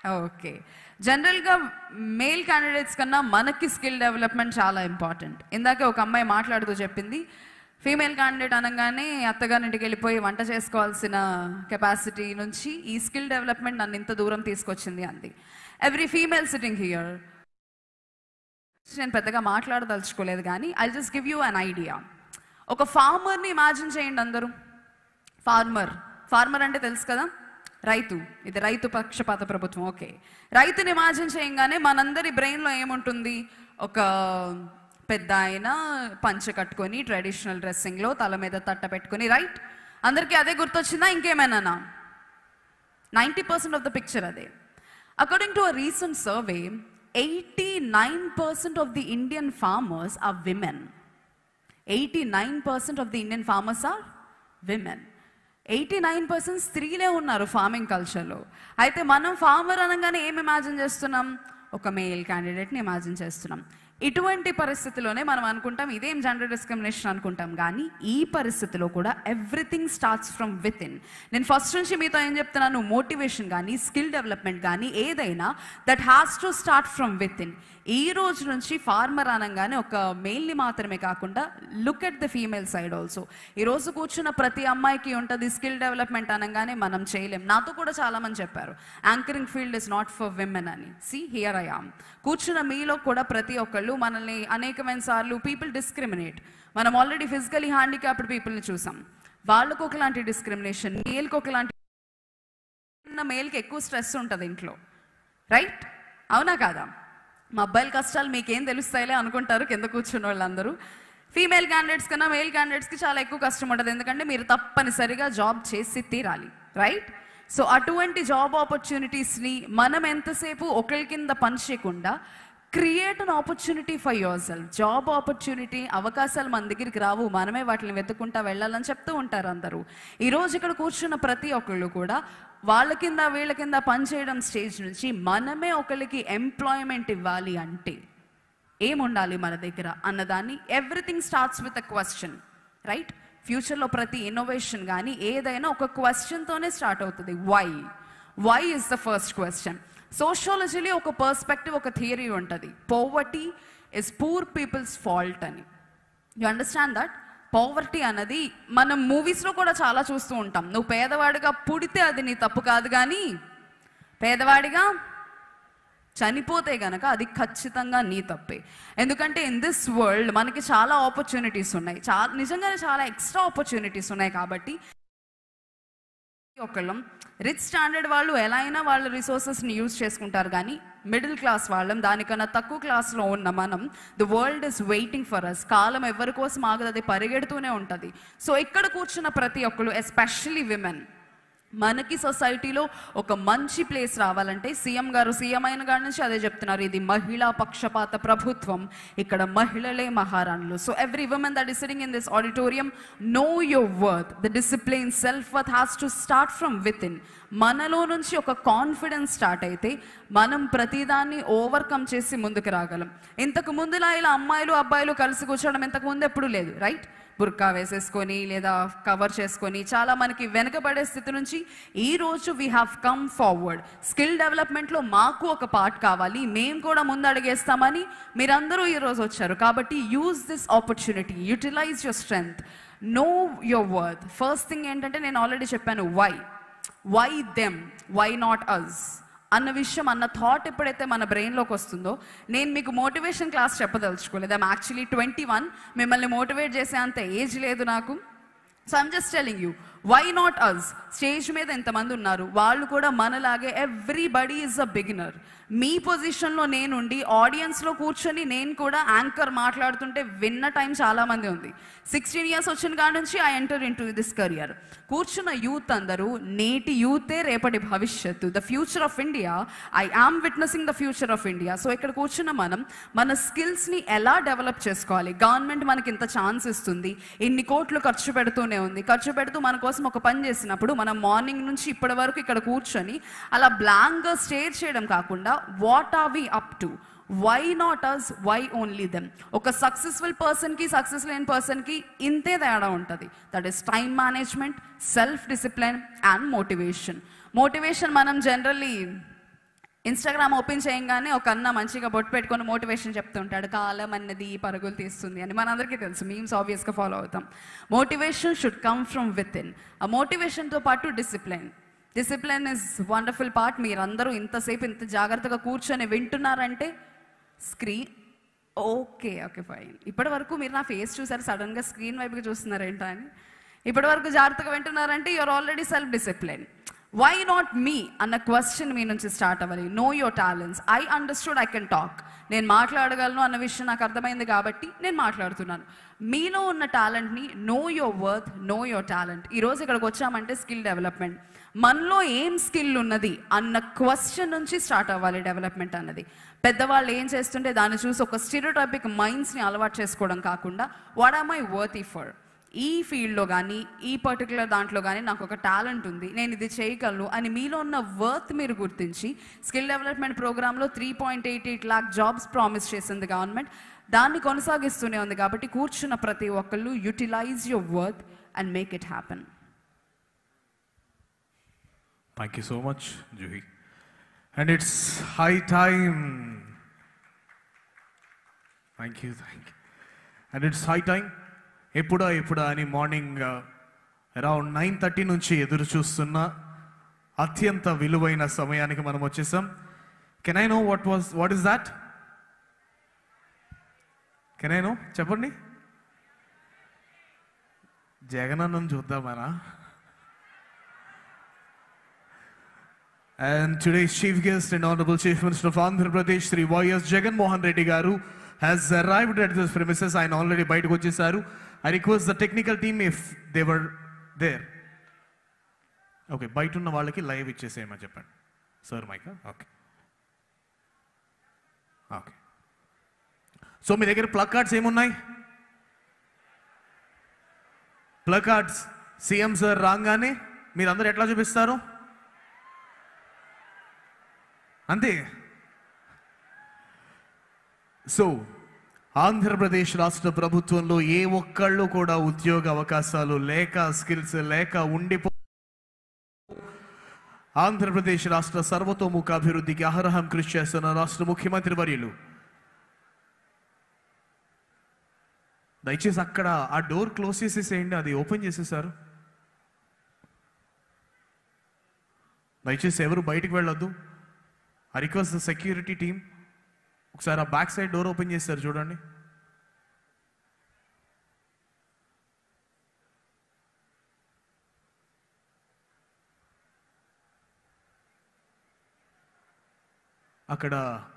Okay జనరల్గా male candidates కన్నా మనకి స్కిల్ డెవలప్మెంట్ చాలా ఇంపార్టెంట్ ఇందాక ఒక అమ్మాయి మాట్లాడుతూ చెప్పింది ఫీమేల్ క్యాండిడేట్ అనగానే అత్తగారింటికి వెళ్ళిపోయి వంట చేసుకోవాల్సిన కెపాసిటీ నుంచి ఈ స్కిల్ డెవలప్మెంట్ నన్ను ఇంత దూరం తీసుకొచ్చింది అంది ఎవ్రీ ఫీమేల్ సిట్టింగ్ హియర్ నేను పెద్దగా మాట్లాడదలుచుకోలేదు కానీ I just give you an idea ఒక ఫార్మర్ని ఇమాజిన్ చేయండి అందరూ ఫార్మర్ ఫార్మర్ అంటే తెలుసు కదా రైతు ఇది రైతు పక్షపాత ప్రభుత్వం ఓకే రైతుని ఇమాజిన్ చేయంగానే మనందరి బ్రెయిన్లో ఏముంటుంది ఒక పెద్ద ఆయన పంచ కట్టుకొని ట్రెడిషనల్ డ్రెస్సింగ్లో తల మీద తట్ట పెట్టుకొని రైట్ అందరికీ అదే గుర్తొచ్చిందా ఇంకేమైనా ninety percent of the picture అదే according to a recent survey eighty nine percent of the Indian farmers are women eighty nine percent of the Indian farmers are women eighty nine percent స్త్రీలే ఉన్నారు farming కల్చర్లో అయితే మనం farmer అనగానే ఏం imagine చేస్తున్నాం ఒక మేల్ క్యాండిడేట్ని ఇమాజిన్ చేస్తున్నాం ఇటువంటి పరిస్థితిలోనే మనం అనుకుంటాం ఇదేం జెండర్ డిస్క్రిమినేషన్ అనుకుంటాం కానీ ఈ పరిస్థితిలో కూడా everything starts from within నేను ఫస్ట్ నుంచి మీతో ఏం చెప్తున్నాను మోటివేషన్ కానీ స్కిల్ డెవలప్మెంట్ కానీ ఏదైనా that has to start from within ఈ రోజు నుంచి ఫార్మర్ అనగానే ఒక మెయిల్ని మాత్రమే కాకుండా look at the female side also ఈ రోజు కూర్చున్న ప్రతి అమ్మాయికి ఉంటుంది స్కిల్ డెవలప్మెంట్ అనగానే మనం చేయలేం నాతో కూడా చాలా మంది చెప్పారు anchoring field is not for women అని సి హియర్ ఐ ఆమ్ కూర్చున్న మీలో కూడా ప్రతి ఒక్కళ్ళు మనల్ని అనేకమైన సార్లు పీపుల్ డిస్క్రిమినేట్ మనం ఆల్రెడీ ఫిజికలీ హ్యాండిక్యాప్డ్ పీపుల్ని చూసాం వాళ్ళకు ఒకలాంటి డిస్క్రిమినేషన్ మేల్కి ఒకలాంటి ఉన్న మేల్కి ఎక్కువ స్ట్రెస్ ఉంటుంది ఇంట్లో రైట్ అవునా కాదా మా అబ్బాయిల కష్టాలు మీకేం తెలుస్తాయిలే అనుకుంటారు కింద కూర్చున్న వాళ్ళందరూ ఫీమేల్ క్యాండిడేట్స్ కన్నా మేల్ క్యాండిడేట్స్కి చాలా ఎక్కువ కష్టం ఉంటుంది ఎందుకంటే మీరు తప్పనిసరిగా జాబ్ చేసి తీరాలి రైట్ సో అటువంటి జాబ్ ఆపర్చునిటీస్ని మనం ఎంతసేపు ఒకరి కింద పనిచేయకుండా create an opportunity for yourself job opportunity అవకాశాలు మన దగ్గరికి రావు మనమే వాటిని వెతుకుంటా వెళ్ళాలని చెప్తూ ఉంటారు అందరూ ఈరోజు ఇక్కడ కూర్చున్న ప్రతి ఒక్కళ్ళు కూడా వాళ్ళ కింద వీళ్ళ కింద పనిచేయడం స్టేజ్ నుంచి మనమే ఒకరికి ఎంప్లాయ్మెంట్ ఇవ్వాలి అంటే ఏముండాలి మన దగ్గర అన్నదాన్ని everything starts with a question right ఫ్యూచర్లో ప్రతి ఇన్నోవేషన్ కానీ ఏదైనా ఒక క్వశ్చన్తోనే స్టార్ట్ అవుతుంది why why is the first question సోషాలజీలో ఒక పర్స్పెక్టివ్ ఒక థియరీ ఉంటుంది poverty is poor people's fault అని యు అండర్స్టాండ్ దట్ పవర్టీ అన్నది మనం మూవీస్లో కూడా చాలా చూస్తూ ఉంటాం నువ్వు పేదవాడిగా పుడితే అది నీ తప్పు కాదు కానీ పేదవాడిగా చనిపోతే గనక అది ఖచ్చితంగా నీ తప్పే ఎందుకంటే ఇన్ దిస్ వరల్డ్ మనకి చాలా ఆపర్చునిటీస్ ఉన్నాయి చాలా నిజంగానే చాలా ఎక్స్ట్రా ఆపర్చునిటీస్ ఉన్నాయి కాబట్టి ఒకళ్ళం రిచ్ స్టాండర్డ్ వాళ్ళు ఎలా అయినా వాళ్ళ రిసోర్సెస్ని యూజ్ చేసుకుంటారు కానీ మిడిల్ క్లాస్ వాళ్ళం దానికన్నా తక్కువ క్లాస్లో ఉన్న మనం the world is waiting for us కాలం ఎవరి కోసం ఆగదు అది పరిగెడుతూనే ఉంటుంది సో ఇక్కడ కూర్చున్న ప్రతి ఒక్కరు ఎస్పెషల్లీ విమెన్ మనకి సొసైటీలో ఒక మంచి ప్లేస్ రావాలంటే సీఎం గారు సీఎం అయిన కాడి నుంచి అదే చెప్తున్నారు ఇది మహిళా పక్షపాత ప్రభుత్వం ఇక్కడ మహిళలే మహారాణులు so every women that is sitting in this auditorium know your worth the discipline self worth has to start from within మనలో నుంచి ఒక కాన్ఫిడెన్స్ స్టార్ట్ అయితే మనం ప్రతిదాన్ని ఓవర్కమ్ చేసి ముందుకు రాగలం ఇంతకు ముందులా ఇలా అమ్మాయిలు అబ్బాయిలు కలిసి కూర్చోవడం ఇంతకు ముందు ఎప్పుడు లేదు రైట్ బుర్కా వేసేసుకొని లేదా కవర్ చేసుకొని చాలా మనకి వెనకబడే స్థితి నుంచి ఈ రోజు we have come forward skill డెవలప్మెంట్లో మాకు ఒక పార్ట్ కావాలి మేము కూడా ముందు అడిగేస్తామని మీరందరూ ఈరోజు వచ్చారు కాబట్టి use this opportunity utilize your strength know your worth first thing ఏంటంటే నేను ఆల్రెడీ చెప్పాను why why them why not us అన్న విషయం అన్న థాట్ ఎప్పుడైతే మన బ్రెయిన్లోకి వస్తుందో నేను మీకు మోటివేషన్ క్లాస్ చెప్పదలుచుకోలేదు ఐమ్ యాక్చువల్లీ ట్వంటీ వన్ మిమ్మల్ని మోటివేట్ చేసే అంత ఏజ్ లేదు నాకు so I'm just telling you why not us stage మీద ఎంతమంది ఉన్నారు వాళ్ళు కూడా మనలాగే ఎవ్రీబడి ఈజ్ అ బిగినర్ మీ పొజిషన్లో నేనుండి ఆడియన్స్లో కూర్చొని నేను కూడా యాంకర్ మాట్లాడుతుంటే విన్న టైం చాలామంది ఉంది సిక్స్టీన్ ఇయర్స్ వచ్చిన కాడ నుంచి I enter into this career కూర్చున్న యూత్ అందరూ నేటి యూతే రేపటి భవిష్యత్తు the future of India I am witnessing the future of India so ఇక్కడ కూర్చున్న మనం మన స్కిల్స్ని ఎలా డెవలప్ చేసుకోవాలి గవర్నమెంట్ మనకి ఇంత ఛాన్స్ ఇస్తుంది ఇన్ని కోట్లు ఖర్చు పెడుతూనే ఉంది ఖర్చు పెడుతూ మన కోసం ఒక పని చేసినప్పుడు మనం మార్నింగ్ నుంచి ఇప్పటి వరకు ఇక్కడ కూర్చొని అలా బ్లాంక్గా స్టేర్ చేయడం కాకుండా what are we up to why not us why only them ఒక సక్సెస్ఫుల్ పర్సన్కి సక్సెస్ లేని పర్సన్కి ఇంతే తేడా ఉంటుంది that is time management self discipline and motivation motivation మనం జనరల్లీ ఇన్స్టాగ్రామ్ ఓపెన్ చేయంగానే ఒక అన్న మంచిగా బొట్టు పెట్టుకొని మోటివేషన్ చెప్తుంటాడు కాలం అన్నది పరుగులు తీస్తుంది అని మనందరికీ తెలుసు మీమ్స్ ఆబ్వియస్గా ఫాలో అవుతాం motivation should come from within ఆ మోటివేషన్తో పాటు discipline discipline is wonderful part మీరందరూ ఇంతసేపు ఇంత జాగ్రత్తగా కూర్చొని వింటున్నారంటే స్క్రీన్ ఓకే ఓకే ఫైన్ ఇప్పటి వరకు మీరు నా ఫేస్ చూసారు సడన్గా స్క్రీన్ వైపుకి చూస్తున్నారు ఏంటో అని ఇప్పటి వరకు జాగ్రత్తగా వింటున్నారంటే you're already self discipline why not me అన్న క్వశ్చన్ మీ నుంచి స్టార్ట్ అవ్వాలి know your talents I understood I can talk నేను మాట్లాడగలను అన్న విషయం నాకు అర్థమైంది కాబట్టి నేను మాట్లాడుతున్నాను మీలో ఉన్న టాలెంట్ని know your worth know your talent ఈరోజు ఇక్కడికి వచ్చామంటే స్కిల్ డెవలప్మెంట్ మనలో ఏం స్కిల్ ఉన్నది అన్న క్వశ్చన్ నుంచి స్టార్ట్ అవ్వాలి డెవలప్మెంట్ అన్నది పెద్దవాళ్ళు ఏం చేస్తుంటే దాన్ని చూసి ఒక స్టీరియోటాపిక్ మైండ్స్ని అలవాటు చేసుకోవడం కాకుండా what are my worth for ఈ ఫీల్డ్లో కానీ ఈ పర్టికులర్ దాంట్లో కానీ నాకు ఒక టాలెంట్ ఉంది నేను ఇది చేయగలను అని మీలో ఉన్న వర్త్ మీరు గుర్తించి స్కిల్ డెవలప్మెంట్ ప్రోగ్రాంలో three point eight eight lakh jobs promise చేసింది గవర్నమెంట్ దాన్ని కొనసాగిస్తూనే ఉంది కాబట్టి కూర్చున్న ప్రతి ఒక్కళ్ళు utilize your worth and make it happen Thank you so much, Juhi. And it's high time. Thank you, thank you. And it's high time. ఎప్పుడా ఎప్పుడా అని మార్నింగ్ అరౌండ్ నైన్ థర్టీ నుంచి ఎదురు చూస్తున్న అత్యంత విలువైన సమయానికి మనం వచ్చేసాం can I know what was what is that can I know చెప్పండి జగనన్నను చూద్దామనా And today's chief guest and Honorable Chief Minister of Andhra Pradesh, Sri Y.S. Jagan Mohan Reddy Garu, has arrived at this premises. ఆయన already బయటకు వచ్చేసారు I request the technical team if they were there. Okay బయట ఉన్న వాళ్ళకి live ఇచ్చేసేయమని చెప్పండి sir మైకా okay okay so మీ దగ్గర ప్లగ్ కార్డ్స్ ఏమున్నాయి ప్లగ్ కార్డ్స్ సీఎం సార్ రాగానే మీరందరూ ఎట్లా చూపిస్తారు అంతే సో ఆంధ్రప్రదేశ్ రాష్ట్ర ప్రభుత్వంలో ఏ ఒక్కళ్ళు కూడా ఉద్యోగ అవకాశాలు లేక స్కిల్స్ లేక ఉండిపో ఆంధ్రప్రదేశ్ రాష్ట్ర సర్వతోముఖ అభివృద్ధికి అహరహం కృషి చేస్తున్న రాష్ట్ర ముఖ్యమంత్రి వర్యులు దయచేసి అక్కడ ఆ డోర్ క్లోజ్ చేసేసేయండి అది ఓపెన్ చేసేసారు దయచేసి ఎవరు బయటికి వెళ్ళొద్దు I request the security team ఒకసారి ఆ బ్యాక్ సైడ్ డోర్ ఓపెన్ చేస్తారు చూడండి అక్కడ